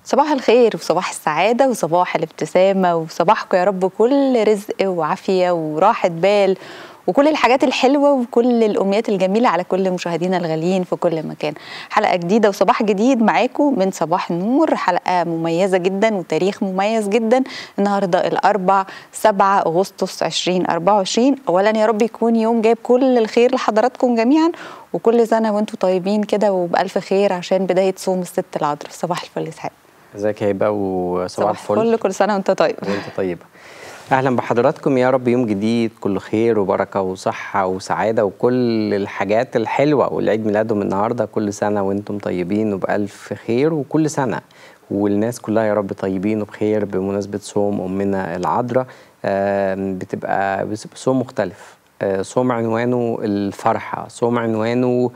صباح الخير وصباح السعادة وصباح الابتسامة وصباحكم يا رب كل رزق وعافية وراحة بال وكل الحاجات الحلوة وكل الأمنيات الجميلة على كل مشاهدينا الغاليين في كل مكان حلقة جديدة وصباح جديد معاكم من صباح النور حلقة مميزة جدا وتاريخ مميز جدا النهاردة الأربع 7 أغسطس 2024 أولا يا رب يكون يوم جايب كل الخير لحضراتكم جميعا وكل سنة وانتم طيبين كده وبألف خير عشان بداية صوم الست العذراء صباح الفل اسحاق ازيك يا هبه وصباح الفل الفل كل سنة وانت طيب وانت طيبه اهلا بحضراتكم يا رب يوم جديد كله خير وبركه وصحه وسعاده وكل الحاجات الحلوه والعيد ميلادهم النهارده كل سنه وانتم طيبين وبالف خير وكل سنه والناس كلها يا رب طيبين وبخير بمناسبه صوم امنا العذراء آم، بتبقى صوم مختلف آه، صوم عنوانه الفرحة صوم عنوانه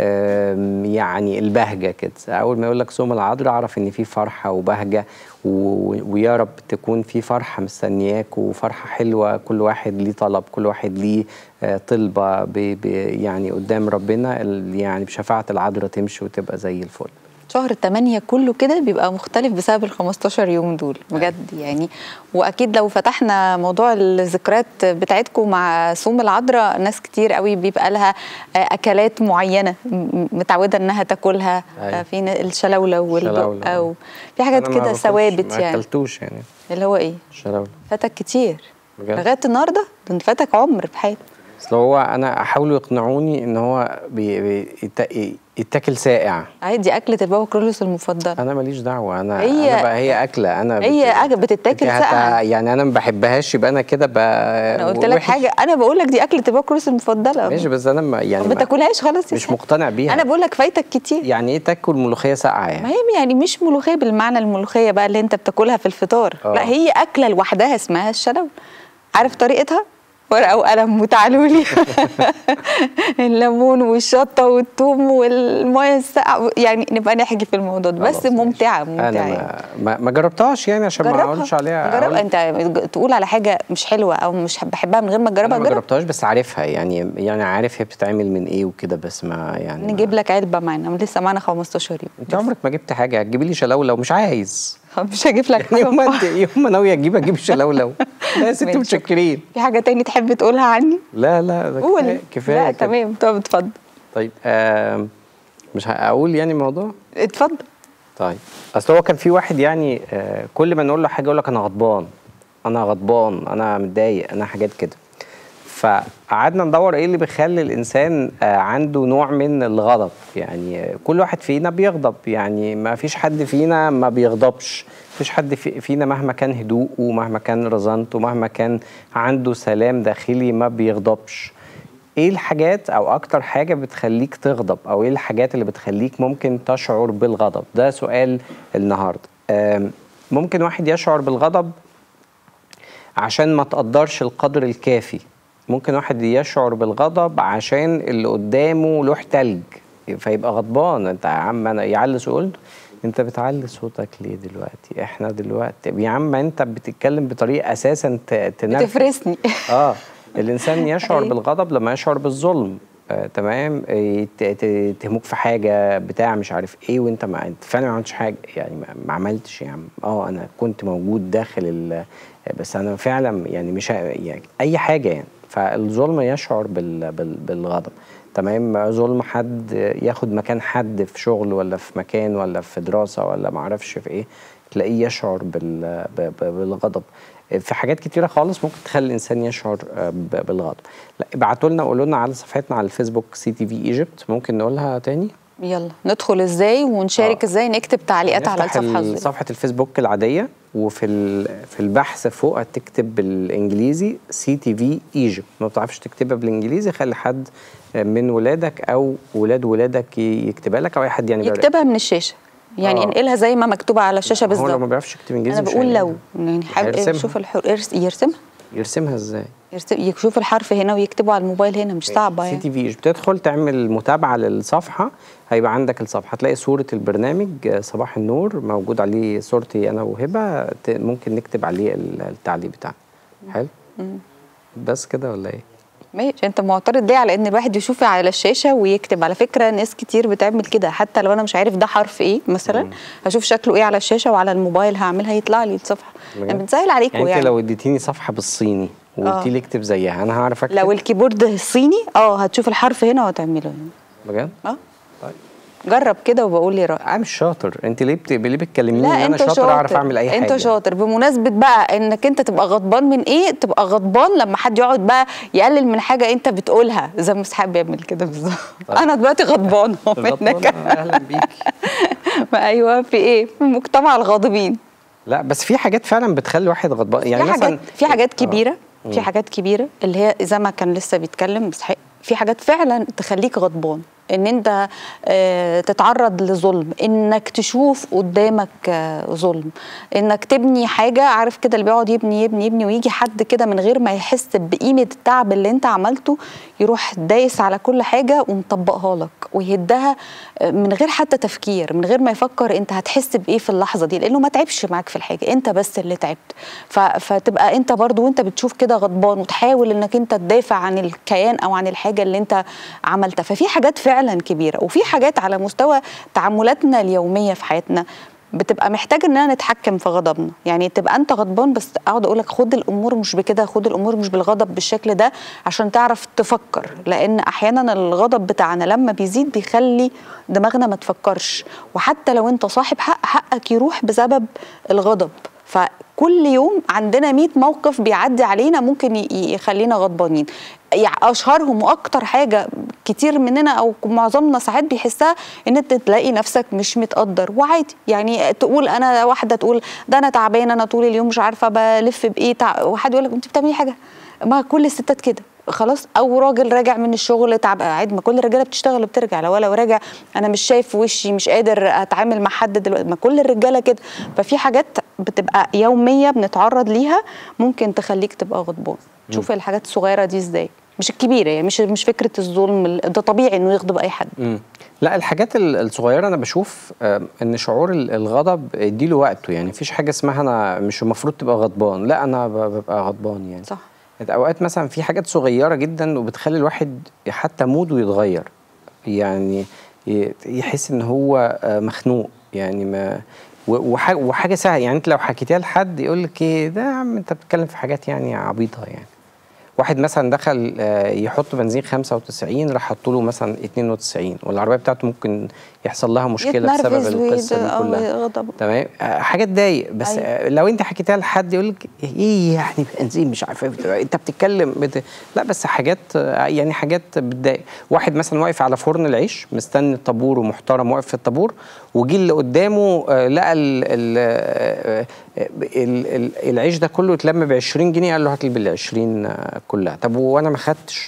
آم، يعني البهجة كده أول ما يقول لك صوم العذراء أعرف إن في فرحة وبهجة و- ويا رب تكون في فرحة مستنياك وفرحة حلوة كل واحد ليه طلب كل واحد ليه آه، طلبة ب- ب- يعني قدام ربنا ال- يعني بشفاعة العذراء تمشي وتبقى زي الفل شهر 8 كله كده بيبقى مختلف بسبب ال 15 يوم دول بجد يعني واكيد لو فتحنا موضوع الذكريات بتاعتكم مع صوم العذراء ناس كتير قوي بيبقى لها آه، اكلات معينه م- متعوده انها تاكلها أيوة. آه، في ن- الشلولة والبقه الشلولة. وفي حاجات أنا ما كده باكلش- ثوابت ما يعني أكلتوش يعني اللي هو ايه شراولة فاتك كتير بجد لغايه النهارده ده انت فاتك عمر بحياتك اصل هو انا احاولوا يقنعوني ان هو بي بي يت- يتاكل ساقع عادي اكله البابا كرولوس المفضله انا ماليش دعوه انا هي- انا بقى هي اكله انا هي بت- أكل بتتاكل أنت هت- ساقعة. يعني انا ما بحبهاش يبقى انا كده بقى انا قلت لك وحش. حاجه انا بقول لك دي اكله البابا كرولوس المفضله ماشي بس انا ما يعني ما ما تاكلهاش خلاص يا مش سيدي. مقتنع بيها انا بقول لك فايتك كتير يعني ايه تاكل ملوخيه ساقعه ما يعني هي يعني مش ملوخيه بالمعنى الملوخيه بقى اللي انت بتاكلها في الفطار آه. لا هي اكله لوحدها اسمها الشلول عارف طريقتها ورقه وقلم وتعالوا لي الليمون والشطه والثوم والميه الساقعه يعني نبقى نحكي في الموضوع ده بس خلاص ماشي. ممتعه ممتعه انا يعني. ما, ما, ما جربتهاش يعني عشان ما اقولش عليها جرب أقول- انت تقول على حاجه مش حلوه او مش بحبها من غير ما انا تجربها ما جرب جربتهاش بس عارفها يعني يعني عارف هي بتتعمل من ايه وكده بس ما يعني نجيب لك علبه معانا لسه معانا 15 يوم انت عمرك ما جبت حاجه هتجيبي لي شلولو مش عايز مش هجيب لك يعني يوم ما حاجه انت يوم ما ناويه اجيب اجيب شلولو لا يا ستي ماشي. متشكرين في حاجه تاني تحب تقولها عني لا لا ده قول كفايه كفايه لا كده. تمام طب اتفضل طيب آم، مش هقول يعني الموضوع اتفضل طيب اصل هو كان في واحد يعني آه، كل ما نقول له حاجه يقول لك انا غضبان انا غضبان انا متضايق انا حاجات كده فقعدنا ندور ايه اللي بيخلي الانسان آه، عنده نوع من الغضب يعني آه، كل واحد فينا بيغضب يعني ما فيش حد فينا ما بيغضبش مفيش حد في- فينا مهما كان هدوءه مهما كان رزانته مهما كان عنده سلام داخلي ما بيغضبش ايه الحاجات او اكتر حاجه بتخليك تغضب او ايه الحاجات اللي بتخليك ممكن تشعر بالغضب ده سؤال النهارده آم، ممكن واحد يشعر بالغضب عشان ما تقدرش القدر الكافي ممكن واحد يشعر بالغضب عشان اللي قدامه له تلج فيبقى غضبان انت يا عم انا يعلي صوته انت بتعلي صوتك ليه دلوقتي احنا دلوقتي يا عم انت بتتكلم بطريقه اساسا ت- تنرفز بتفرسني اه الانسان يشعر أيوة. بالغضب لما يشعر بالظلم آه، تمام آه، يت- يت- يتهموك في حاجه بتاع مش عارف ايه وانت ما انت فعلا ما عملتش حاجه يعني ما, ما عملتش يا عم اه انا كنت موجود داخل ال بس انا فعلا يعني مش ه- يعني اي حاجه يعني فالظلم يشعر بال بال بالغضب تمام ظلم حد ياخد مكان حد في شغل ولا في مكان ولا في دراسه ولا ما اعرفش في ايه تلاقيه يشعر بال ب- ب- بالغضب في حاجات كتيره خالص ممكن تخلي الانسان يشعر آه، ب- بالغضب لا ابعتوا لنا قولوا لنا على صفحتنا على الفيسبوك سي تي في ايجيبت ممكن نقولها تاني يلا ندخل ازاي ونشارك آه. ازاي نكتب تعليقات على نفتح الصفحه ال- ازاي صفحه الفيسبوك العاديه وفي ال- في البحث فوق هتكتب بالانجليزي سي تي في ايجيبت ما بتعرفش تكتبها بالانجليزي خلي حد من ولادك او ولاد ولادك ي- يكتبها لك او اي حد يعني بيقرأ. يكتبها من الشاشه يعني آه. انقلها زي ما مكتوبه على الشاشه هو لو ما بالظبط بيعرفش يكتب انجليزي انا مش بقول هيلاقيها. لو يعني حابب هيرسمها. يشوف الحر... يرس- يرسمها يرسمها ازاي يرسم يشوف الحرف هنا ويكتبه على الموبايل هنا مش صعبه سي يعني تي في بتدخل تعمل متابعه للصفحه هيبقى عندك الصفحه هتلاقي صوره البرنامج آه، صباح النور موجود عليه صورتي انا وهبه ت- ممكن نكتب عليه ال- التعليق بتاعنا حلو بس كده ولا ايه ماشي انت معترض ليه على ان الواحد يشوف على الشاشه ويكتب على فكره ناس كتير بتعمل كده حتى لو انا مش عارف ده حرف ايه مثلا هشوف شكله ايه على الشاشه وعلى الموبايل هعملها يطلع لي الصفحه بجد؟ يعني بتسهل عليكم يعني يعني, انت لو اديتيني صفحه بالصيني وقلتي لي اكتب زيها انا هعرف اكتب لو الكيبورد صيني اه هتشوف الحرف هنا وهتعمله هنا بجد اه طيب جرب كده وبقول لي رايك انا مش شاطر انت ليه بت... ليه بتكلميني ان لا انا انت شاطر, شاطر اعرف اعمل اي حاجه انت شاطر بمناسبه بقى انك انت تبقى غضبان من ايه تبقى غضبان لما حد يقعد بقى يقلل من حاجه انت بتقولها زي ما مسحاب بيعمل كده بالظبط طيب. انا دلوقتي غضبانه غضبانة؟ منك اهلا بيكي ايوه في ايه في مجتمع الغاضبين لا بس في حاجات فعلا بتخلي الواحد غضبان يعني في مثلا حاجات في حاجات آه. كبيره في حاجات كبيره اللي هي زي ما كان لسه بيتكلم مسحق في حاجات فعلا تخليك غضبان ان انت آه، تتعرض لظلم انك تشوف قدامك آه، ظلم انك تبني حاجه عارف كده اللي بيقعد يبني يبني يبني ويجي حد كده من غير ما يحس بقيمه التعب اللي انت عملته يروح دايس على كل حاجه ومطبقها لك ويهدها آه، من غير حتى تفكير من غير ما يفكر انت هتحس بايه في اللحظه دي لانه ما تعبش معاك في الحاجه انت بس اللي تعبت ف- فتبقى انت برضو وانت بتشوف كده غضبان وتحاول انك انت تدافع عن الكيان او عن الحاجه اللي انت عملتها ففي حاجات فعلا كبيره وفي حاجات على مستوى تعاملاتنا اليوميه في حياتنا بتبقى محتاج اننا نتحكم في غضبنا يعني تبقى انت غضبان بس اقعد اقول لك خد الامور مش بكده خد الامور مش بالغضب بالشكل ده عشان تعرف تفكر لان احيانا الغضب بتاعنا لما بيزيد بيخلي دماغنا ما تفكرش وحتى لو انت صاحب حق حقك يروح بسبب الغضب فكل يوم عندنا 100 موقف بيعدي علينا ممكن ي- يخلينا غضبانين يعني اشهرهم واكتر حاجه كتير مننا او معظمنا ساعات بيحسها ان انت تلاقي نفسك مش متقدر وعادي يعني تقول انا واحده تقول ده انا تعبانه انا طول اليوم مش عارفه بلف بايه تع... وحد يقول لك انت بتعملي حاجه ما كل الستات كده خلاص او راجل راجع من الشغل تعب عادي ما كل الرجاله بتشتغل وبترجع لو لو راجع انا مش شايف في وشي مش قادر اتعامل مع حد دلوقتي ما كل الرجاله كده ففي حاجات بتبقى يوميه بنتعرض ليها ممكن تخليك تبقى غضبان تشوف الحاجات الصغيره دي ازاي مش الكبيره يعني مش مش فكره الظلم ال- ده طبيعي انه يغضب اي حد مم. لا الحاجات ال- الصغيره انا بشوف آه، ان شعور ال- الغضب اديله وقته يعني مفيش حاجه اسمها انا مش المفروض تبقى غضبان لا انا ب- ببقى غضبان يعني صح اوقات مثلا في حاجات صغيره جدا وبتخلي الواحد حتى موده يتغير يعني ي- يحس ان هو آه، مخنوق يعني ما و- وح- وحاجه سهله يعني انت لو حكيتيها لحد يقول لك ايه ده يا عم انت بتتكلم في حاجات يعني عبيطه يعني واحد مثلا دخل آه، يحط بنزين 95 راح حط له مثلا 92 والعربيه بتاعته ممكن يحصل لها مشكله بسبب يتنرفز القصه ويد- دي أو كلها يغضب تمام آه، حاجات تضايق بس أيوة. أيوة. لو انت حكيتها لحد يقول لك ايه يعني بنزين مش عارف ايه انت بتتكلم بت... لا بس حاجات آه، يعني حاجات بتضايق واحد مثلا واقف على فرن العيش مستني الطابور ومحترم واقف في الطابور وجي اللي قدامه آه، لقى ال... ال... آه، آه، ال... ال... العيش ده كله اتلم ب 20 جنيه قال له هات لي بال 20 آه، كلها طب وانا ما خدتش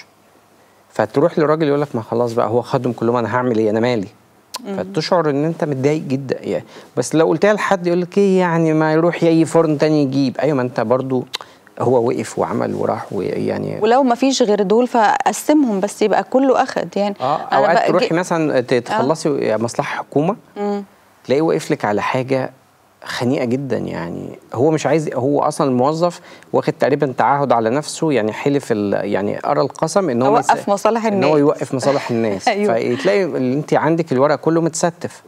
فتروح للراجل يقول لك ما خلاص بقى هو خدهم كلهم انا هعمل ايه انا مالي فتشعر ان انت متضايق جدا يعني بس لو قلتها لحد يقول لك ايه يعني ما يروح اي فرن تاني يجيب ايوه ما انت برضو هو وقف وعمل وراح ويعني ولو ما فيش غير دول فقسمهم بس يبقى كله اخد يعني اه أنا اوقات بقى تروحي جي- مثلا ت- تخلصي مصلحه حكومه مم. تلاقيه واقف لك على حاجه خنيقه جدا يعني هو مش عايز هو اصلا الموظف واخد تقريبا تعهد على نفسه يعني حلف ال- يعني ارى القسم ان هو ما أوقف يس- مصالح ان الناس. هو يوقف مصالح الناس أيوة. فتلاقي اللي انت عندك الورق كله متستف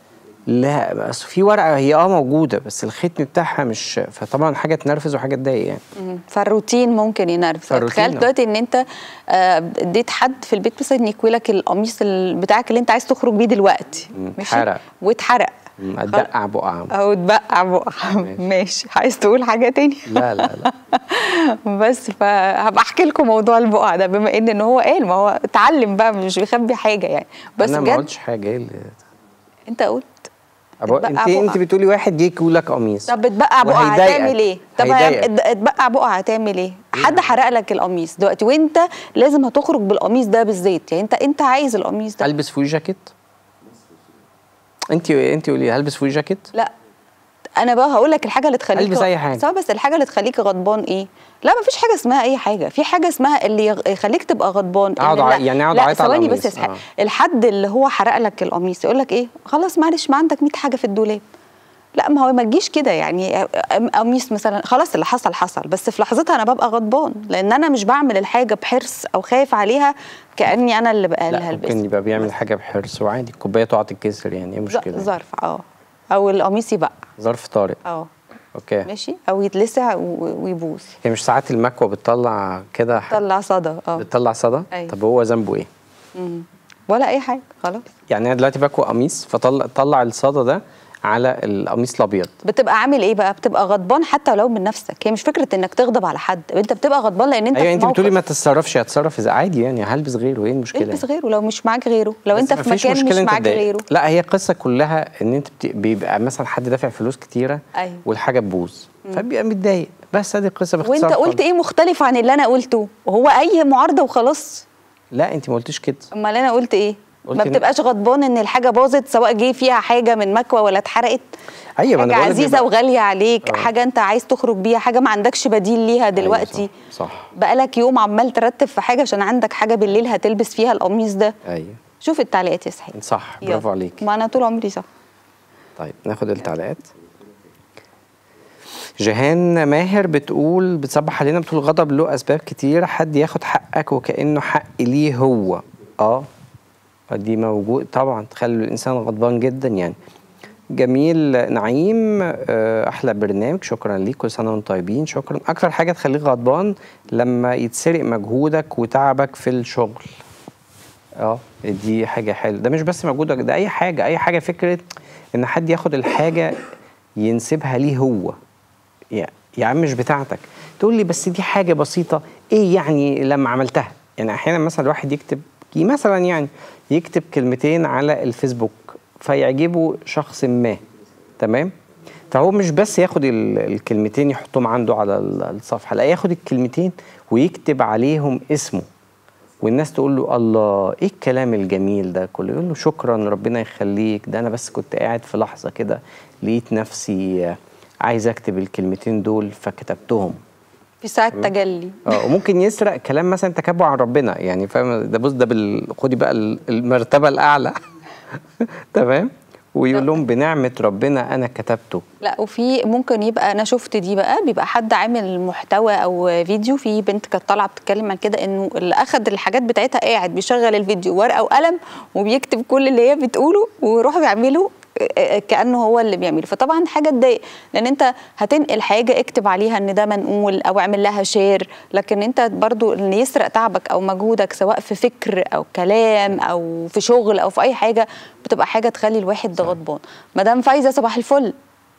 لا بس في ورقه هي اه موجوده بس الختم بتاعها مش فطبعا حاجه تنرفز وحاجه تضايق يعني مم. فالروتين ممكن ينرفز فالروتين، تخيل آه. دلوقتي ان انت آه، اديت حد في البيت مثلا يكوي لك القميص ال- بتاعك اللي انت عايز تخرج بيه دلوقتي مم. ماشي اتحرق. واتحرق مم، اتدقع بقعه او اتبقع بقع ماشي. ماشي عايز تقول حاجه تاني لا لا لا بس فهبقى احكي لكم موضوع البقع ده بما ان ان هو قال ما هو اتعلم بقى مش بيخبي حاجه يعني بس انا ما بجد قلتش حاجه ايه اللي انت قلت أبو- اتبقع انت بقعة. انت بتقولي واحد جه يكوي لك قميص طب اتبقع بقعه وهيضايقك. هتعمل ايه؟ طب هيضايقك. ات- اتبقع بقعه هتعمل ايه؟ حد حرق لك القميص دلوقتي وانت لازم هتخرج بالقميص ده بالذات يعني انت انت عايز القميص ده البس فوق جاكيت انت انت قولي هلبس فوق جاكيت لا انا بقى هقول لك الحاجه اللي تخليك البس أي حاجة. سواء بس الحاجه اللي تخليك غضبان ايه لا ما فيش حاجه اسمها اي حاجه في حاجه اسمها اللي يغ- يخليك تبقى غضبان إن أقعد لا- أع- يعني أقعد لا أعيط على ثواني القميص. بس يا اسحاق آه. الحد اللي هو حرق لك القميص يقول لك ايه خلاص معلش ما عندك 100 حاجه في الدولاب لا ما هو ما تجيش كده يعني قميص مثلا خلاص اللي حصل حصل بس في لحظتها انا ببقى غضبان لان انا مش بعمل الحاجه بحرص او خايف عليها كاني انا اللي بقى اللي لا ممكن هلبسها يبقى بيعمل حاجه بحرص وعادي الكوبايه تقع تتكسر يعني ايه ظ- مشكله ظرف اه او القميص يبقى ظرف طارئ اه اوكي ماشي او يتلسع و- ويبوظ هي مش ساعات المكوه بتطلع كده ح- طلع صدى اه بتطلع صدى أيوة. طب هو ذنبه ايه مم. ولا اي حاجه خلاص يعني انا دلوقتي بكوي قميص فطلع طلع الصدى ده على القميص الابيض بتبقى عامل ايه بقى بتبقى غضبان حتى لو من نفسك هي مش فكره انك تغضب على حد انت بتبقى غضبان لان انت ايوه في انت موقف بتقولي ما تتصرفش هتصرف ازاي عادي يعني هلبس غيره ايه المشكله البس غيره لو مش معاك غيره لو بس انت في مفيش مكان مش مشكلة انت معاك تضايق. غيره لا هي القصه كلها ان انت بت... بيبقى مثلا حد دافع فلوس كتيره أيوة. والحاجه تبوظ فبيبقى متضايق بس ادي القصه باختصار وانت قلت خالص. ايه مختلف عن اللي انا قلته وهو اي معارضه وخلاص لا انت ما قلتيش كده امال انا قلت ايه قلت ما إن- بتبقاش غضبان ان الحاجه باظت سواء جه فيها حاجه من مكوى ولا اتحرقت ايوه ما انا حاجه بقول لك عزيزه بيبقى- وغاليه عليك آه. حاجه انت عايز تخرج بيها حاجه ما عندكش بديل ليها دلوقتي أيوة صح, صح. بقالك يوم عمال ترتب في حاجه عشان عندك حاجه بالليل هتلبس فيها القميص ده ايوه شوف التعليقات يا سحيل صح يلا. برافو عليك ما انا طول عمري صح طيب ناخد التعليقات جيهان ماهر بتقول بتصبح علينا بتقول غضب له اسباب كتير حد ياخد حقك وكانه حق ليه هو اه دي موجود طبعا تخلي الانسان غضبان جدا يعني جميل نعيم آه، احلى برنامج شكرا ليك كل سنه وانتم طيبين شكرا اكتر حاجه تخليك غضبان لما يتسرق مجهودك وتعبك في الشغل اه دي حاجه حلوه ده مش بس مجهودك ده اي حاجه اي حاجه فكره ان حد ياخد الحاجه ينسبها ليه هو يا يا عم مش بتاعتك تقول لي بس دي حاجه بسيطه ايه يعني لما عملتها يعني احيانا مثلا الواحد يكتب مثلا يعني يكتب كلمتين على الفيسبوك فيعجبه شخص ما تمام فهو مش بس ياخد ال- الكلمتين يحطهم عنده على ال- الصفحه لا ياخد الكلمتين ويكتب عليهم اسمه والناس تقول له الله ايه الكلام الجميل ده كله يقول له شكرا ربنا يخليك ده انا بس كنت قاعد في لحظه كده لقيت نفسي آه، عايز اكتب الكلمتين دول فكتبتهم في ساعه تجلي اه وممكن يسرق كلام مثلا انت كاتبه عن ربنا يعني فاهم ده بص ده بال... خدي بقى ال- المرتبه الاعلى تمام ويقول لهم بنعمه ربنا انا كتبته لا وفي ممكن يبقى انا شفت دي بقى بيبقى حد عامل محتوى او فيديو في بنت كانت طالعه بتتكلم عن كده انه اللي اخد الحاجات بتاعتها قاعد بيشغل الفيديو ورقه وقلم وبيكتب كل اللي هي بتقوله ويروح بيعمله كانه هو اللي بيعمله فطبعا حاجه تضايق لان انت هتنقل حاجه اكتب عليها ان ده منقول او اعمل لها شير لكن انت برضو ان يسرق تعبك او مجهودك سواء في فكر او كلام او في شغل او في اي حاجه بتبقى حاجه تخلي الواحد غضبان مدام فايزه صباح الفل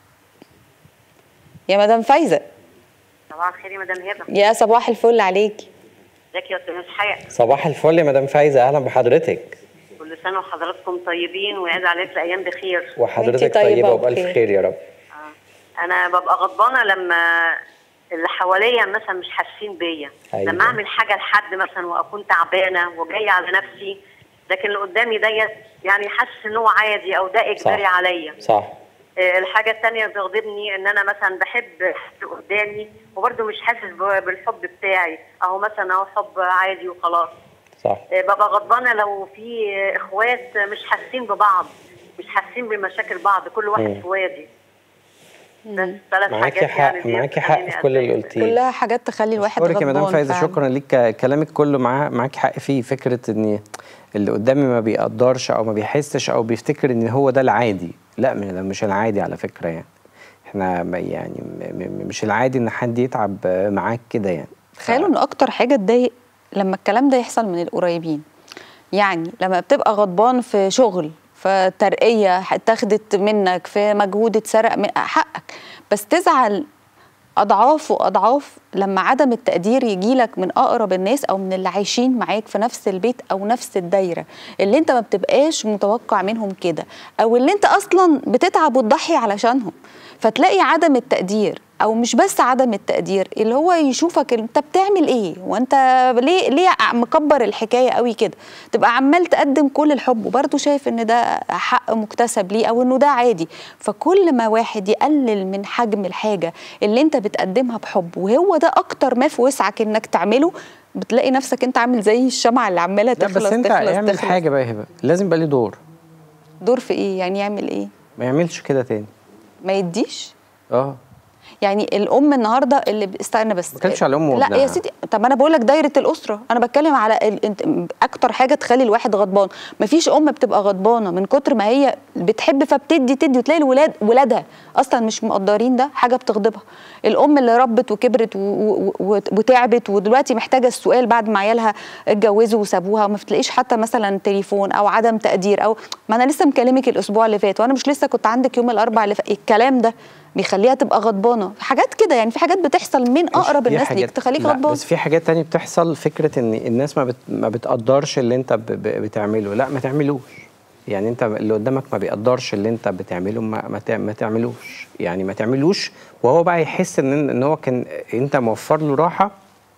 يا مدام فايزه صباح الخير يا مدام هبه يا صباح الفل عليكي ازيك يا استاذ حياء صباح الفل يا مدام فايزه اهلا بحضرتك كل سنه وحضراتكم طيبين ويعيد عليك الايام بخير وحضرتك وانتي طيبة طيبه وبالف وبخير. خير يا رب آه. انا ببقى غضبانه لما اللي حواليا مثلا مش حاسين بيا أيوة. لما اعمل حاجه لحد مثلا واكون تعبانه وجايه على نفسي لكن اللي قدامي ديت يعني حاسس ان هو عادي او ده اجباري صح. عليا صح آه، الحاجة التانية اللي بتغضبني إن أنا مثلا بحب حد قدامي وبرده مش حاسس ب- بالحب بتاعي أهو مثلا أهو حب عادي وخلاص صح آه، ببقى غضبانة لو في آه، إخوات مش حاسين ببعض مش حاسين بمشاكل بعض كل واحد مم. في وادي بس ثلاث معاكي حاجات حق يعني دي معاكي حق بتخليني في كل اللي أتضايق. قلتيه كلها حاجات تخلي الواحد اشكرك غضبان يا مدام فايزه فعلا. شكرا ليك كلامك كله معاه معاكي حق فيه فكره ان اللي قدامي ما بيقدرش او ما بيحسش او بيفتكر ان هو ده العادي لا م- ده مش العادي على فكره يعني احنا ما- يعني م- م- مش العادي ان حد يتعب معاك كده يعني تخيلوا ان اكتر حاجه تضايق لما الكلام ده يحصل من القريبين يعني لما بتبقى غضبان في شغل في ترقيه اتاخدت منك في مجهود اتسرق من حقك بس تزعل اضعاف واضعاف لما عدم التقدير يجيلك من اقرب الناس او من اللي عايشين معاك في نفس البيت او نفس الدايره اللي انت ما بتبقاش متوقع منهم كده او اللي انت اصلا بتتعب وتضحي علشانهم فتلاقي عدم التقدير او مش بس عدم التقدير اللي هو يشوفك انت بتعمل ايه وانت ليه ليه مكبر الحكايه قوي كده تبقى عمال تقدم كل الحب وبرضه شايف ان ده حق مكتسب ليه او انه ده عادي فكل ما واحد يقلل من حجم الحاجه اللي انت بتقدمها بحب وهو ده اكتر ما في وسعك انك تعمله بتلاقي نفسك انت عامل زي الشمعه اللي عماله لا تخلص بس انت تخلص اعمل تخلص. حاجه بقى يا هبه لازم يبقى ليه دور دور في ايه يعني يعمل ايه ما يعملش كده تاني ما يديش اه يعني الام النهارده اللي ب- استنى بس ما بتكلمش على الأم لا وابنها. يا سيدي طب انا بقول لك دايره الاسره انا بتكلم على ال... انت اكتر حاجه تخلي الواحد غضبان مفيش ام بتبقى غضبانه من كتر ما هي بتحب فبتدي تدي وتلاقي الولاد ولادها اصلا مش مقدرين ده حاجه بتغضبها الام اللي ربت وكبرت و... و... و... وتعبت ودلوقتي محتاجه السؤال بعد ما عيالها اتجوزوا وسابوها ما بتلاقيش حتى مثلا تليفون او عدم تقدير او ما انا لسه مكلمك الاسبوع اللي فات وانا مش لسه كنت عندك يوم الاربعاء اللي فات الكلام ده بيخليها تبقى غضبانه حاجات كده يعني في حاجات بتحصل من اقرب في الناس ليك حاجات- تخليك لا، غضبان بس في حاجات تانية بتحصل فكرة ان الناس ما بت ما بتقدرش اللي انت ب ب بتعمله لا ما تعملوش يعني انت اللي قدامك ما بيقدرش اللي انت بتعمله ما ما, تع- ما تعملوش يعني ما تعملوش وهو بقى يحس ان ان هو كان انت موفر له راحة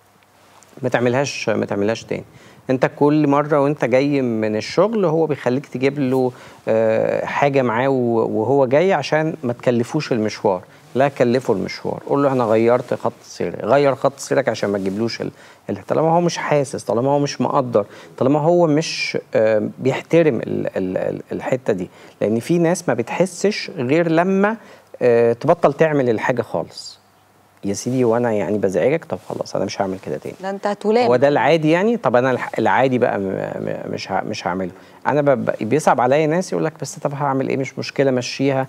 ما تعملهاش ما تعملهاش تاني انت كل مره وانت جاي من الشغل هو بيخليك تجيب له آه، حاجه معاه و- وهو جاي عشان ما تكلفوش المشوار لا كلفه المشوار قول له انا غيرت خط سيري غير خط سيرك عشان ما تجيبلوش ال... ال- طالما هو مش حاسس طالما هو مش مقدر طالما هو مش آه، بيحترم ال... ال... ال- الحته دي لان في ناس ما بتحسش غير لما آه، تبطل تعمل الحاجه خالص يا سيدي وانا يعني بزعجك طب خلاص انا مش هعمل كده تاني ده انت هتولام هو ده العادي يعني طب انا الح- العادي بقى م- م- مش ه- مش هعمله انا ب- ب- بيصعب عليا ناس يقول لك بس طب هعمل ايه مش مشكله مشيها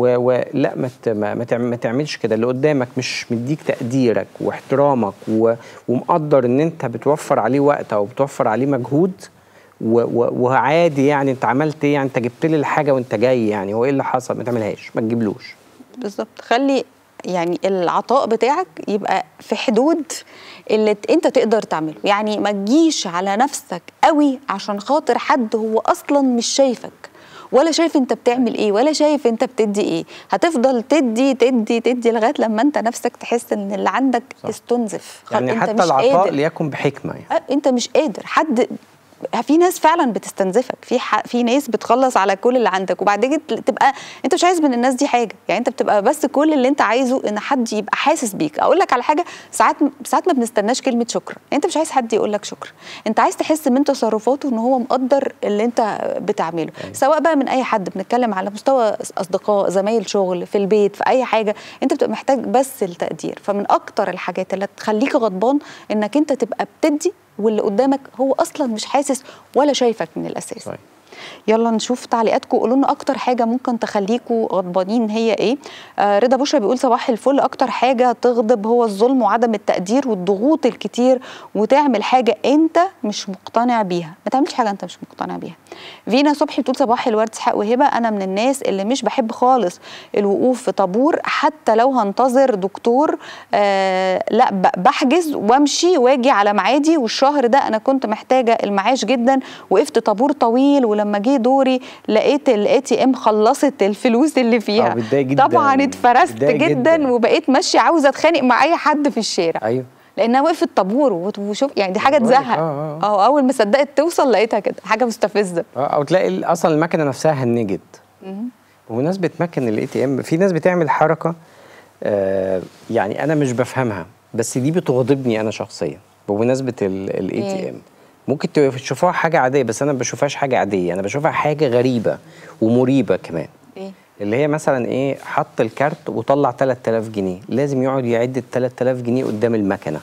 ولا ما ت- ما ما تعم- ما تعملش كده اللي قدامك مش مديك تقديرك واحترامك و- ومقدر ان انت بتوفر عليه وقت او بتوفر عليه مجهود و- و- وعادي يعني انت عملت ايه يعني انت جبت لي الحاجه وانت جاي يعني هو ايه اللي حصل ما تعملهاش ما تجيبلوش بالظبط خلي يعني العطاء بتاعك يبقى في حدود اللي ت- انت تقدر تعمله يعني ما تجيش على نفسك قوي عشان خاطر حد هو اصلا مش شايفك ولا شايف انت بتعمل ايه ولا شايف انت بتدي ايه هتفضل تدي تدي تدي لغايه لما انت نفسك تحس ان اللي عندك صح. استنزف خلاص يعني انت حتى مش العطاء قادر. ليكن بحكمه يعني أه، انت مش قادر حد في ناس فعلا بتستنزفك في ح... في ناس بتخلص على كل اللي عندك وبعد كده تبقى انت مش عايز من الناس دي حاجه يعني انت بتبقى بس كل اللي انت عايزه ان حد يبقى حاسس بيك اقول لك على حاجه ساعات ساعات ما بنستناش كلمه شكرا انت مش عايز حد يقول لك شكرا انت عايز تحس من تصرفاته ان هو مقدر اللي انت بتعمله سواء بقى من اي حد بنتكلم على مستوى اصدقاء زمايل شغل في البيت في اي حاجه انت بتبقى محتاج بس التقدير فمن اكتر الحاجات اللي تخليك غضبان انك انت تبقى بتدي واللي قدامك هو اصلا مش حاسس ولا شايفك من الاساس صحيح. يلا نشوف تعليقاتكم قولوا لنا اكتر حاجه ممكن تخليكم غضبانين هي ايه آه رضا بشرى بيقول صباح الفل اكتر حاجه تغضب هو الظلم وعدم التقدير والضغوط الكتير وتعمل حاجه انت مش مقتنع بيها ما تعملش حاجه انت مش مقتنع بيها فينا صبحي بتقول صباح الورد اسحاق وهبه انا من الناس اللي مش بحب خالص الوقوف في طابور حتى لو هنتظر دكتور آه لا ب- بحجز وامشي واجي على ميعادي والشهر ده انا كنت محتاجه المعاش جدا وقفت طابور طويل ولما جه دوري لقيت الاي تي ام خلصت الفلوس اللي فيها آه، بتضايق جداً. طبعا اتفرست بتضايق جدا, جداً. جداً وبقيت ماشيه عاوزه اتخانق مع اي حد في الشارع ايوه لانها وقفت طابور وت- وشوف يعني دي حاجه بقولك، تزهق آه، آه. اه اول ما صدقت توصل لقيتها كده حاجه مستفزه اه او تلاقي ال- اصلا المكنه نفسها هنجت بمناسبه مكن الاي تي ام في ناس بتعمل حركه آه يعني انا مش بفهمها بس دي بتغضبني انا شخصيا بمناسبه الاي تي إيه؟ ام ممكن تشوفوها حاجه عاديه بس انا ما بشوفهاش حاجه عاديه انا بشوفها حاجه غريبه ومريبه كمان ايه اللي هي مثلا ايه حط الكارت وطلع 3000 جنيه لازم يقعد يعد ال 3000 جنيه قدام المكنه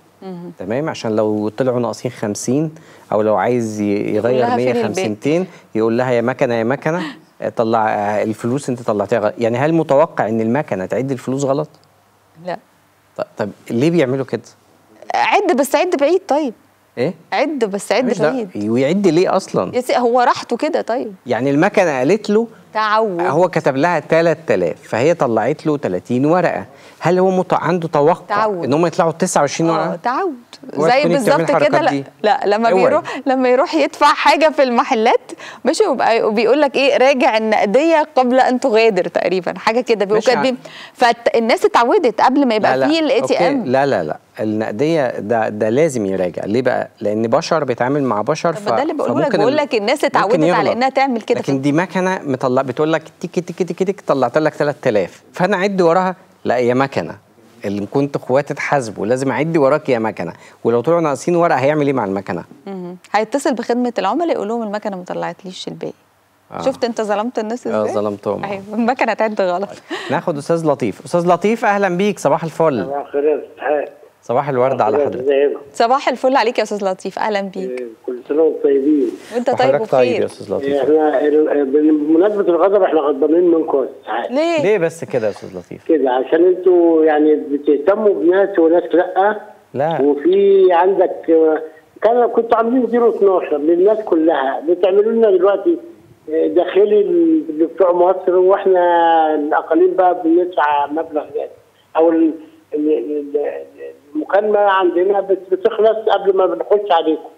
تمام عشان لو طلعوا ناقصين 50 او لو عايز ي- يغير لها فين 150 الباقي؟ 200 يقول لها يا مكنه يا مكنه آه، طلع آه، الفلوس انت طلعتيها غلط يعني هل متوقع ان المكنه تعد الفلوس غلط لا طب, طب ليه بيعملوا كده عد بس عد بعيد طيب ايه عد بس عد مش ده بعيد ويعد ليه اصلا يا سي هو راحته كده طيب يعني المكنه قالت له تعود هو كتب لها 3000 فهي طلعت له 30 ورقه هل هو مت... عنده توقع تعود. ان هم يطلعوا 29 اه ورقه تعود اوعي زي تكوني بتعملي بالظبط كده الحركات لا دي. لا لما اوعي. بيروح لما يروح يدفع حاجه في المحلات ماشي ويبقى وبيقول لك ايه راجع النقديه قبل ان تغادر تقريبا حاجه كده بيبقوا ماشي كاتبين فالناس اتعودت قبل ما يبقى فيه الاي تي أوكي. ام لا لا لا النقديه ده ده لازم يراجع ليه بقى لان بشر بيتعامل مع بشر طب ده اللي بقوله لك فممكن بقول ال- لك الناس ممكن اتعودت على يغلط. انها تعمل كده لكن دي مكنه مطلع بتقول لك تيك تيك تيك تيك طلعت لك 3000 فانا اعد وراها لا يا مكنه اللي كنت اخواتي تحاسبوا لازم اعد وراك يا مكنه ولو طلعوا ناقصين ورقه هيعمل ايه مع المكنه مهم. هيتصل بخدمه العملاء يقول لهم المكنه ما طلعتليش الباقي آه. شفت انت ظلمت الناس اه ازاي ظلمتهم ايوه المكنه تعد غلط ناخد استاذ لطيف استاذ لطيف اهلا بيك صباح الفل صباح الخير يا استاذ صباح الورد على حضرتك ازيك صباح الفل عليك يا استاذ لطيف اهلا بيك كل سنه وانتم طيبين وانت طيب وحضرتك طيب يا وبخير استاذ لطيف احنا ال- بمناسبه الغضب احنا غضبانين منكم يا أستاذ عادل. ليه ليه بس كده يا استاذ لطيف كده عشان انتوا يعني بتهتموا بناس وناس لا لا. وفي عندك آه، كان كنتوا عاملين 012 للناس كلها بتعملوا لنا دلوقتي آه، داخلي اللي بتوع مصر واحنا الاقاليم بقى بندفع مبلغ زياده او ال- ال- ال- المكالمه عندنا بت- بتخلص قبل ما بنخش عليكم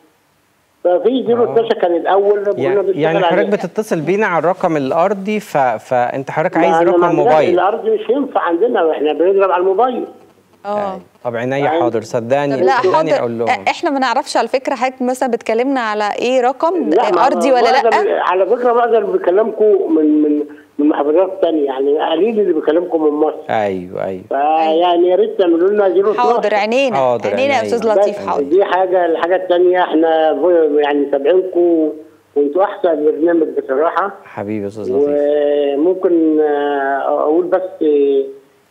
ففي 012 كان الاول كنا يعني بنشتغل يعني حضرتك عليه. بتتصل بينا على الرقم الارضي ف... فانت حضرتك ما عايز أنا ما رقم عندناش- موبايل الارض مش ينفع عندنا احنا بنضرب على الموبايل اه طب عينيا حاضر صدقني طب لا صدقني اقول حاضر لهم احنا ما نعرفش على فكره حضرتك مثلا بتكلمنا على ايه رقم لا ما- ارضي ولا بقدر- لا على فكره بقدر بكلمكم من من من محافظات ثانيه يعني قليل اللي بيكلمكم من مصر ايوه ايوه فيعني يا ريت تعملوا لنا زيرو حاضر عينينا حاضر، عينينا يا عينيا. استاذ لطيف حاضر دي حاجه الحاجه الثانيه احنا ب- يعني متابعينكم وانتوا احسن برنامج بصراحه حبيبي يا استاذ لطيف وممكن آه، اقول بس آه،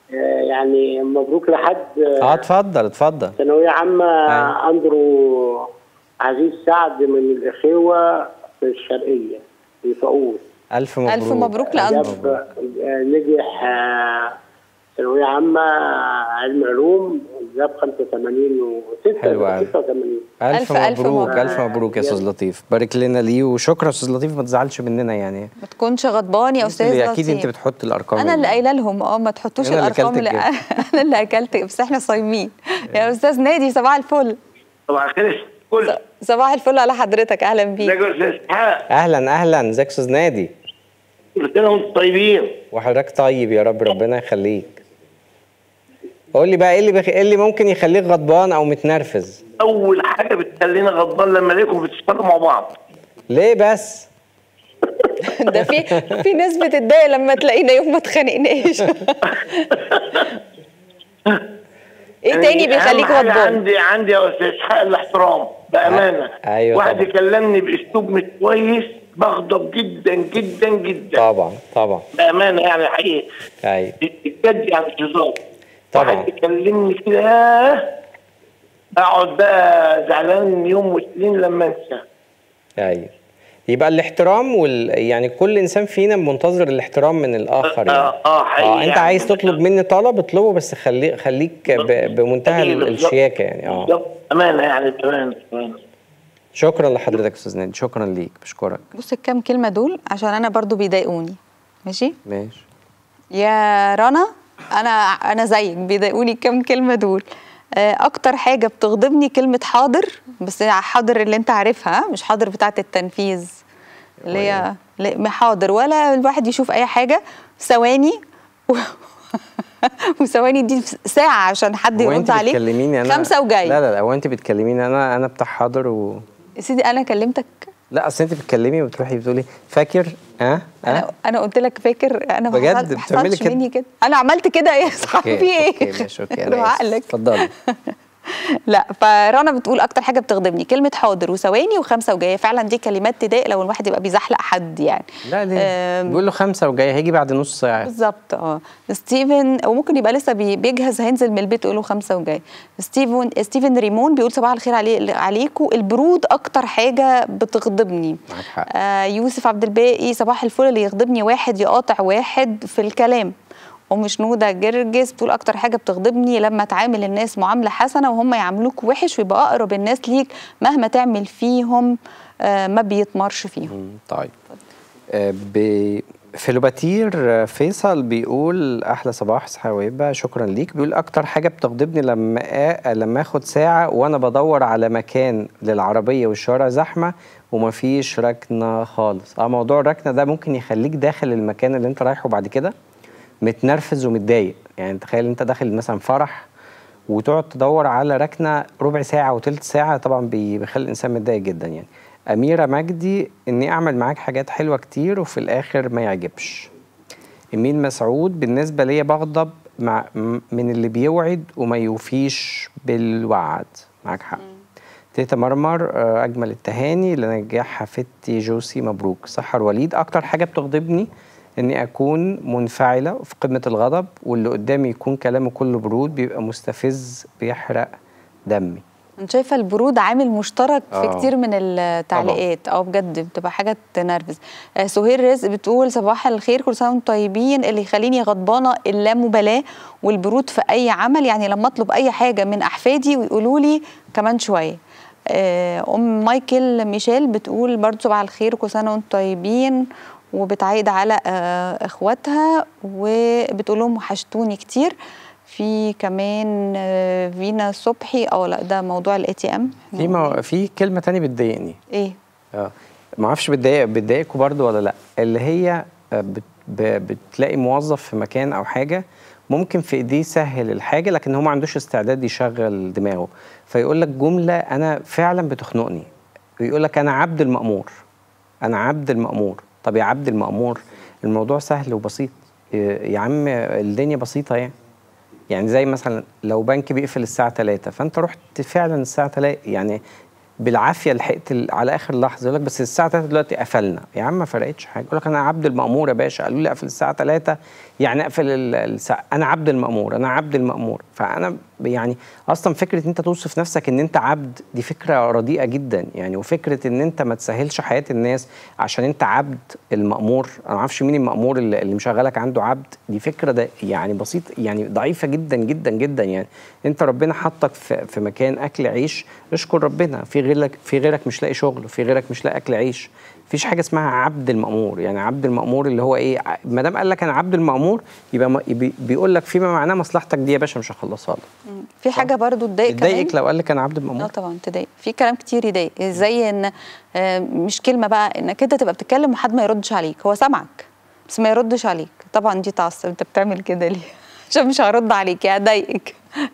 يعني مبروك لحد آه، اه اتفضل اتفضل ثانوية عامة أيوة. أندرو عزيز سعد من الأخوة في الشرقية في فاقوس الف مبروك الف مبروك لاندرو جاب آه، نجح آه، ثانوية عامة علم علوم جاب 85 و6 حلو أوي. 86 الف ألف- ألف مبروك مبروك. الف مبروك يا استاذ لطيف بارك لنا ليه وشكرا يا استاذ لطيف ما تزعلش مننا يعني ما تكونش غضبان يا استاذ اللي لطيف اكيد انت بتحط الارقام انا اللي قايله لهم اه ما تحطوش أنا اللي الارقام أكلت اللي انا اللي اكلت بس احنا صايمين يا استاذ نادي صباح الفل طبعا خير كل صباح الفل على حضرتك اهلا بيك ازيك يا استاذ اسحاق اهلا اهلا ازيك يا استاذ نادي كل سنه وانتم طيبين وحضرتك طيب يا رب ربنا يخليك قول لي بقى ايه اللي بخ... ايه اللي ممكن يخليك غضبان او متنرفز اول حاجه بتخلينا غضبان لما الاقيكم بتشتغلوا مع بعض ليه بس ده في في ناس بتتضايق لما تلاقينا يوم ما اتخانقناش ايه تاني يعني أهم بيخليك حاجة غضبان عندي عندي يا استاذ اسحاق الاحترام بامانه أيوة واحد طبعا. يكلمني باسلوب مش كويس بغضب جدا جدا جدا طبعا طبعا بامانه يعني حقيقي ايوه بجد يعني مش هزار طبعا. واحد يكلمني كده ياه، اقعد بقى زعلان يوم واتنين لما انسى ايوه يبقى الاحترام وال... يعني كل انسان فينا منتظر الاحترام من الاخر يعني آه، آه، حقيقي اه انت يعني. عايز تطلب مني طلب اطلبه بس خلي خليك ب... بمنتهى حقيقي ال- بالظبط. الشياكه يعني اه بالظبط. امانه يعني بامانه بامانه شكرا لحضرتك يا استاذ نادي شكرا ليك بشكرك بص الكام كلمه دول عشان انا برضو بيضايقوني ماشي ماشي يا رنا انا انا زيك بيضايقوني الكام كلمه دول آه، اكتر حاجه بتغضبني كلمه حاضر بس حاضر اللي انت عارفها مش حاضر بتاعه التنفيذ اللي هي لا، حاضر ولا الواحد يشوف اي حاجه ثواني و... وثواني دي ساعه عشان حد هو يرد انت عليك بتكلميني انا خمسه وجاي لا لا لا هو انت بتكلميني انا انا بتاع حاضر و يا سيدي انا كلمتك لا اصل انت بتكلمي وبتروحي بتقولي فاكر اه انا اه انا قلت لك فاكر انا ما بجد حصل- بتعملي حصلش كده؟ مني كده انا عملت كده يا صاحبي في ايه اوكي ماشي اوكي روح انا اسف عقلك اتفضلي لا فرنا بتقول اكتر حاجه بتغضبني كلمه حاضر وثواني وخمسه وجايه فعلا دي كلمات تضايق لو الواحد يبقى بيزحلق حد يعني لا ليه آم، بيقول له خمسه وجاي هيجي بعد نص ساعه بالظبط اه ستيفن وممكن يبقى لسه بي- بيجهز هينزل من البيت يقول له خمسه وجاي ستيفن ستيفن ريمون بيقول صباح الخير علي عليكم البرود اكتر حاجه بتغضبني معاك حق. آه يوسف عبد الباقي صباح الفل اللي يغضبني واحد يقاطع واحد في الكلام ام شنوده جرجس بتقول اكتر حاجه بتغضبني لما تعامل الناس معامله حسنه وهم يعاملوك وحش ويبقى اقرب الناس ليك مهما تعمل فيهم آه ما بيتمرش فيهم مم، طيب آه، ب... فيلوباتير آه، فيصل بيقول احلى صباح صحاويبه شكرا ليك بيقول اكتر حاجه بتغضبني لما آ... لما اخد ساعه وانا بدور على مكان للعربيه والشارع زحمه ومفيش ركنه خالص اه موضوع الركنه ده ممكن يخليك داخل المكان اللي انت رايحه بعد كده متنرفز ومتضايق يعني تخيل انت داخل مثلا فرح وتقعد تدور على ركنه ربع ساعه وثلث ساعه طبعا بي- بيخلي الانسان متضايق جدا يعني اميره مجدي اني اعمل معاك حاجات حلوه كتير وفي الاخر ما يعجبش امين مسعود بالنسبه ليا بغضب مع م- من اللي بيوعد وما يوفيش بالوعد معاك حق تيتا مرمر آه، اجمل التهاني لنجاح حفيدتي جوسي مبروك سحر وليد اكتر حاجه بتغضبني اني اكون منفعله في قمه الغضب واللي قدامي يكون كلامه كله برود بيبقى مستفز بيحرق دمي انا شايفه البرود عامل مشترك في آه. كتير من التعليقات اه بجد بتبقى حاجه تنرفز آه سهير رزق بتقول صباح الخير كل سنه وانتم طيبين اللي يخليني غضبانه اللامبالاه والبرود في اي عمل يعني لما اطلب اي حاجه من احفادي ويقولوا لي كمان شويه آه، ام مايكل ميشيل بتقول برضو صباح الخير كل سنه وانتم طيبين وبتعيد على آه، اخواتها وبتقول لهم وحشتوني كتير في كمان آه، فينا صبحي او لا ده موضوع الاي تي ام في مو... في كلمه تانية بتضايقني ايه اه ما اعرفش بتضايق بتضايقكم برضو ولا لا اللي هي آه، بت... ب... بتلاقي موظف في مكان او حاجه ممكن في ايديه يسهل الحاجه لكن هو ما عندوش استعداد يشغل دماغه فيقول لك جمله انا فعلا بتخنقني ويقول لك انا عبد المأمور انا عبد المأمور طب يا عبد المأمور الموضوع سهل وبسيط إيه، يا عم الدنيا بسيطه يعني يعني زي مثلا لو بنك بيقفل الساعه 3 فانت رحت فعلا الساعه 3 يعني بالعافيه لحقت ال- على اخر لحظه يقول لك بس الساعه 3 دلوقتي قفلنا يا عم ما فرقتش حاجه يقول لك انا عبد المأمور يا باشا قالوا لي اقفل الساعه 3 يعني اقفل ال- الساعه انا عبد المأمور انا عبد المأمور فانا ب- يعني اصلا فكره ان انت توصف نفسك ان انت عبد دي فكره رديئه جدا يعني وفكره ان انت ما تسهلش حياه الناس عشان انت عبد المأمور انا ما اعرفش مين المأمور اللي اللي مشغلك عنده عبد دي فكره ده يعني بسيط يعني ضعيفه جدا جدا جدا يعني انت ربنا حطك في, في مكان اكل عيش اشكر ربنا في غيرك في غيرك مش لاقي شغل في غيرك مش لاقي اكل عيش مفيش حاجه اسمها عبد المأمور يعني عبد المأمور اللي هو ايه ما دام قال لك انا عبد المأمور يبقى ما- بي- بيقول لك فيما معناه مصلحتك دي يا باشا مش هخلصها لك في حاجه برضو تضايق كمان تضايقك لو قال لك انا عبد اه المأمور طبعا تضايق في كلام كتير يضايق زي ان آه، مش كلمه بقى انك انت تبقى بتتكلم وحد ما يردش عليك هو سامعك بس ما يردش عليك طبعا دي تعصب انت بتعمل كده ليه عشان مش هرد عليك يعني هضايقك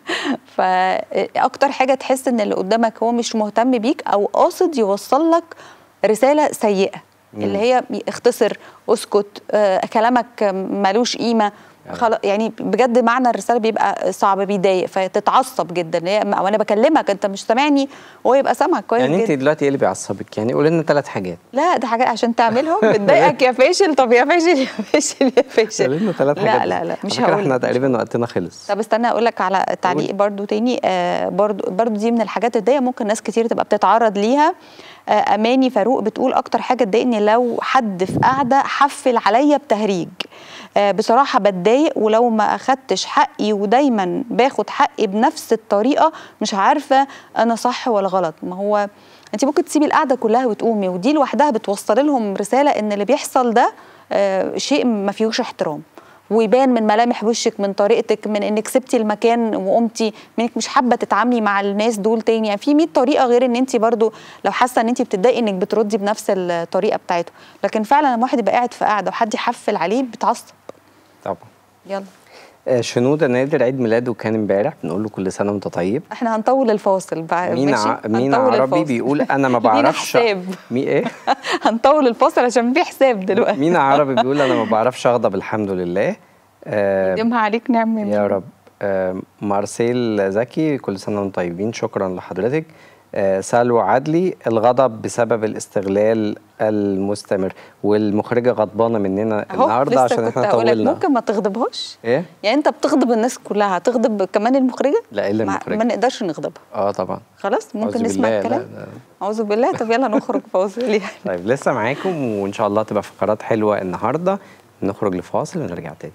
فاكتر حاجه تحس ان اللي قدامك هو مش مهتم بيك او قاصد يوصل لك رساله سيئه اللي هي اختصر اسكت آه، كلامك ملوش قيمه خلاص يعني بجد معنى الرساله بيبقى صعب بيضايق فتتعصب جدا اللي هي او انا بكلمك انت مش سامعني وهو يبقى سامعك كويس يعني انت جدا دلوقتي ايه اللي بيعصبك يعني قول لنا ثلاث حاجات لا ده حاجات عشان تعملهم بتضايقك يا فاشل طب يا فاشل يا فاشل يا فاشل قول لنا ثلاث حاجات لا لا لا مش على فكرة هقول احنا تقريبا وقتنا خلص طب استنى اقول لك على تعليق برضو تاني آه برضو برضو دي من الحاجات الضيقه ممكن ناس كتير تبقى بتتعرض ليها آه اماني فاروق بتقول اكتر حاجه تضايقني لو حد في قاعده حفل عليا بتهريج آه بصراحه بتضايق ولو ما اخدتش حقي ودايما باخد حقي بنفس الطريقه مش عارفه انا صح ولا غلط ما هو انت ممكن تسيبي القعده كلها وتقومي ودي لوحدها بتوصل لهم رساله ان اللي بيحصل ده آه شيء ما فيهوش احترام ويبان من ملامح وشك من طريقتك من انك سبتي المكان وقمتي من انك مش حابه تتعاملي مع الناس دول تاني يعني في 100 طريقه غير ان انت برضو لو حاسه ان انت بتتضايقي انك بتردي بنفس الطريقه بتاعته لكن فعلا لما واحد يبقى قاعد في قاعده وحد يحفل عليه بتعصب طبعا يلا آه، شنودة نادر عيد ميلاده كان امبارح بنقول له كل سنه وانت طيب احنا هنطول الفاصل بقى مين ماشي؟ ع... مين هنطول عربي الفاصل. بيقول انا ما لينا بعرفش حساب مي ايه هنطول الفاصل عشان في حساب دلوقتي مين عربي بيقول انا ما بعرفش اغضب الحمد لله آه يديمها عليك نعمه يا رب آه مارسيل زكي كل سنه وانتم طيبين شكرا لحضرتك آه سالو عدلي الغضب بسبب الاستغلال المستمر والمخرجه غضبانه مننا اهو النهارده لسه عشان كنت احنا هقولك طولنا ممكن ما تغضبهاش ايه يعني انت بتغضب الناس كلها هتغضب كمان المخرجه لا الا ما, المخرجه ما نقدرش نغضبها اه طبعا خلاص ممكن أعوذ نسمع بالله، الكلام لا، لا. اعوذ بالله طب يلا نخرج فاصل يعني طيب لسه معاكم وان شاء الله تبقى فقرات حلوه النهارده نخرج لفاصل ونرجع تاني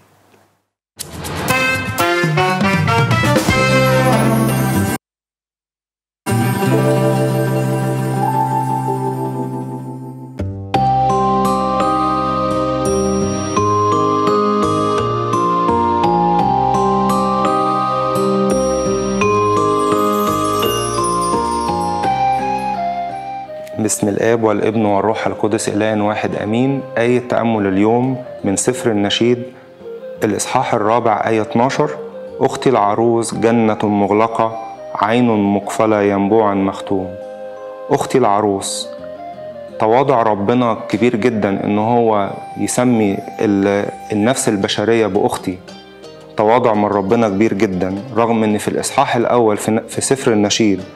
بسم الآب والابن والروح القدس إله واحد أمين آية تأمل اليوم من سفر النشيد الإصحاح الرابع آية 12 أختي العروس جنة مغلقة عين مقفلة ينبوع مختوم أختي العروس تواضع ربنا كبير جدا إن هو يسمي ال- النفس البشرية بأختي تواضع من ربنا كبير جدا رغم إن في الإصحاح الأول في في سفر النشيد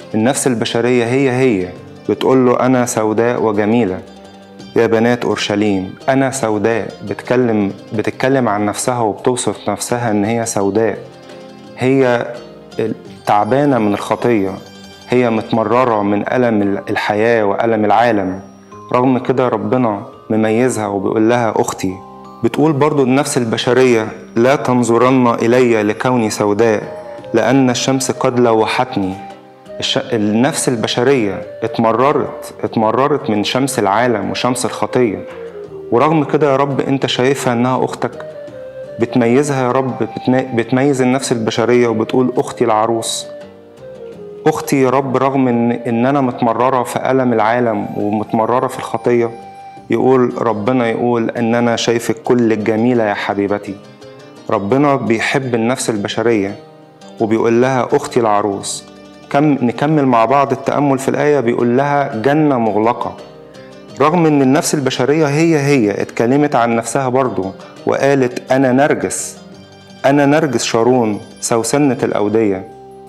النفس البشرية هي هي بتقول له أنا سوداء وجميلة يا بنات أورشليم أنا سوداء بتكلم بتتكلم عن نفسها وبتوصف نفسها إن هي سوداء هي تعبانة من الخطية هي متمررة من ألم الحياة وألم العالم رغم كده ربنا مميزها وبيقول لها أختي بتقول برضو النفس البشرية لا تنظرن إلي لكوني سوداء لأن الشمس قد لوحتني الش... النفس البشرية اتمررت اتمررت من شمس العالم وشمس الخطية ورغم كده يا رب انت شايفها انها اختك بتميزها يا رب بتميز النفس البشرية وبتقول اختي العروس اختي يا رب رغم ان ان انا متمررة في ألم العالم ومتمررة في الخطية يقول ربنا يقول ان انا شايفك كل الجميلة يا حبيبتي ربنا بيحب النفس البشرية وبيقول لها اختي العروس كم نكمل مع بعض التأمل في الآية بيقول لها جنة مغلقة رغم ان النفس البشرية هي هي اتكلمت عن نفسها برضو وقالت انا نرجس انا نرجس شارون سوسنة الأودية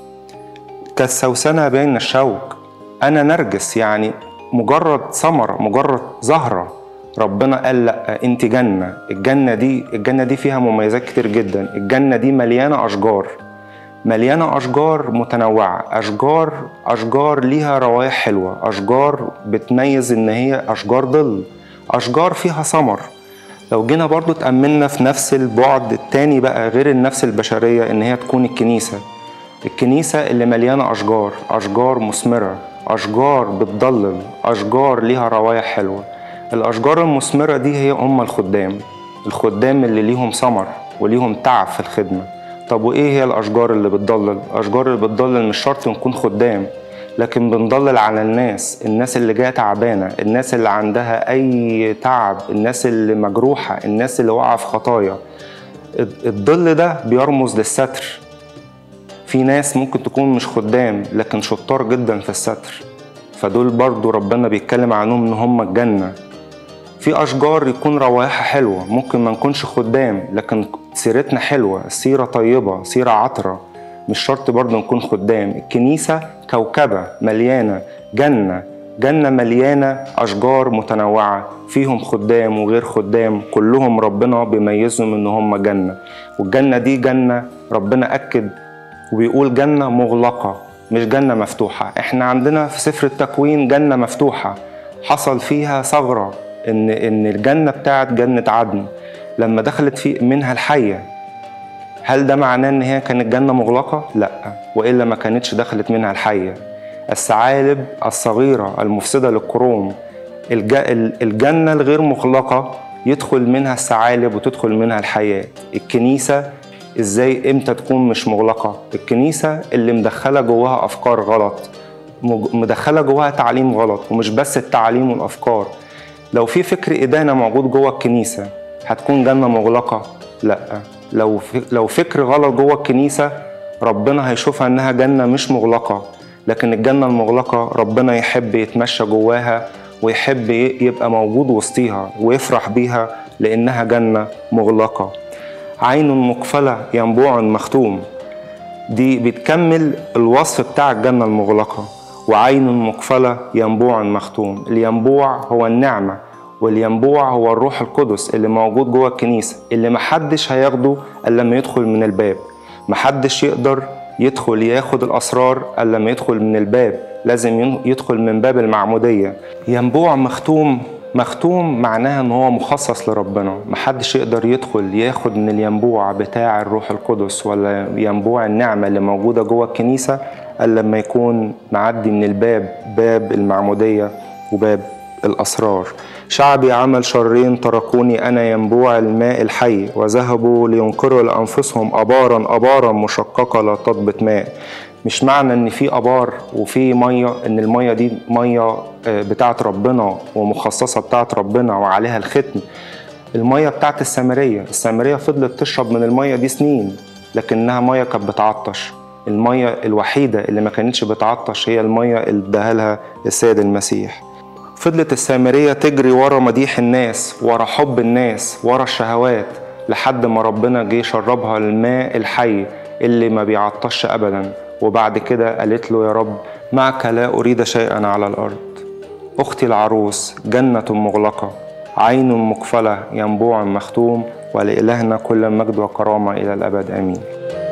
كالسوسنة بين الشوك انا نرجس يعني مجرد ثمرة مجرد زهرة ربنا قال لا انت جنة الجنة دي الجنة دي فيها مميزات كتير جدا الجنة دي مليانة أشجار مليانة أشجار متنوعة أشجار أشجار ليها روايح حلوة أشجار بتميز إن هي أشجار ظل أشجار فيها ثمر لو جينا برضو تأملنا في نفس البعد التاني بقى غير النفس البشرية إن هي تكون الكنيسة الكنيسة اللي مليانة أشجار أشجار مثمرة أشجار بتضلل أشجار ليها روايح حلوة الأشجار المثمرة دي هي أم الخدام الخدام اللي ليهم ثمر وليهم تعب في الخدمة طب وإيه هي الأشجار اللي بتضلل؟ الأشجار اللي بتضلل مش شرط نكون خدام لكن بنضلل على الناس الناس اللي جايه تعبانه الناس اللي عندها اي تعب الناس اللي مجروحه الناس اللي واقعه في خطايا الظل ده بيرمز للستر في ناس ممكن تكون مش خدام لكن شطار جدا في الستر فدول برضو ربنا بيتكلم عنهم ان هم الجنه في اشجار يكون روايحها حلوه ممكن ما نكونش خدام لكن سيرتنا حلوه سيره طيبه سيره عطره مش شرط برضه نكون خدام الكنيسة كوكبة مليانة جنة جنة مليانة أشجار متنوعة فيهم خدام وغير خدام كلهم ربنا بيميزهم إن هم جنة والجنة دي جنة ربنا أكد وبيقول جنة مغلقة مش جنة مفتوحة احنا عندنا في سفر التكوين جنة مفتوحة حصل فيها ثغرة إن إن الجنة بتاعت جنة عدن لما دخلت في منها الحية هل ده معناه ان هي كانت جنه مغلقه لا والا ما كانتش دخلت منها الحيه الثعالب الصغيره المفسده للكروم الج... الجنه الغير مغلقه يدخل منها الثعالب وتدخل منها الحياه الكنيسه ازاي امتى تكون مش مغلقه الكنيسه اللي مدخله جواها افكار غلط مدخله جواها تعليم غلط ومش بس التعليم والافكار لو في فكر ادانه موجود جوه الكنيسه هتكون جنه مغلقه لا لو لو فكر غلط جوه الكنيسه ربنا هيشوفها انها جنه مش مغلقه لكن الجنه المغلقه ربنا يحب يتمشى جواها ويحب يبقى موجود وسطيها ويفرح بيها لانها جنه مغلقه عين مقفله ينبوع مختوم دي بتكمل الوصف بتاع الجنه المغلقه وعين مقفله ينبوع مختوم الينبوع هو النعمه والينبوع هو الروح القدس اللي موجود جوه الكنيسه اللي محدش هياخده الا لما يدخل من الباب محدش يقدر يدخل ياخد الاسرار الا لما يدخل من الباب لازم يدخل من باب المعموديه ينبوع مختوم مختوم معناها ان هو مخصص لربنا محدش يقدر يدخل ياخد من الينبوع بتاع الروح القدس ولا ينبوع النعمه اللي موجوده جوه الكنيسه الا لما يكون معدي من الباب باب المعموديه وباب الاسرار شعبي عمل شرين تركوني أنا ينبوع الماء الحي وذهبوا لينقروا لأنفسهم أبارا أبارا مشققة لا تضبط ماء مش معنى ان في ابار وفي ميه ان الميه دي ميه بتاعت ربنا ومخصصه بتاعت ربنا وعليها الختم الميه بتاعت السامريه السامريه فضلت تشرب من الميه دي سنين لكنها ميه كانت بتعطش الميه الوحيده اللي ما كانتش بتعطش هي الميه اللي اداها لها السيد المسيح فضلت السامرية تجري ورا مديح الناس ورا حب الناس ورا الشهوات لحد ما ربنا جه شربها الماء الحي اللي ما بيعطش أبدا وبعد كده قالت له يا رب معك لا أريد شيئا على الأرض أختي العروس جنة مغلقة عين مقفلة ينبوع مختوم ولإلهنا كل مجد وكرامة إلى الأبد آمين